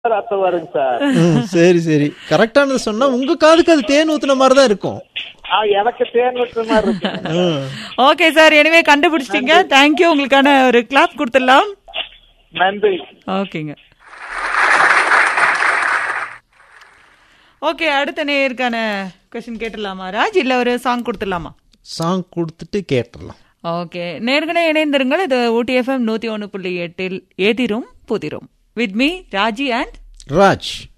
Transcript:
Sir அர்த்தம் வருங்க sir ம், சரி சரி கரெக்டானது சொன்னா உங்க காதுக்கு அது தேன் ஊத்துன மாதிரி தான் இருக்கும் ஆ, எனக்கு தேன் விட்ட மாதிரி இருக்கு ம். ஓகே சார் எனவே கண்டுபிடிச்சிட்டீங்க தேங்க்யூ உங்களுக்கான ஒரு கிளாப் கொடுத்துடலாம் நன்றி ஓகேங்க ஓகே அடுத்த நேயருக்கான கொஸ்டின் கேட்டுடலாமா ராஜ் இல்ல ஒரு சாங் கொடுத்துடலாமா சாங் கொடுத்துட்டு கேட்டுடலாம் ஓகே நேர்கனே இணைந்திருங்கள் இது ஊட்டி எஃப்எம் நூத்தி ஒன்று புள்ளி எட்டில் ஏதிரும் புதிரும் with me Raji and Raj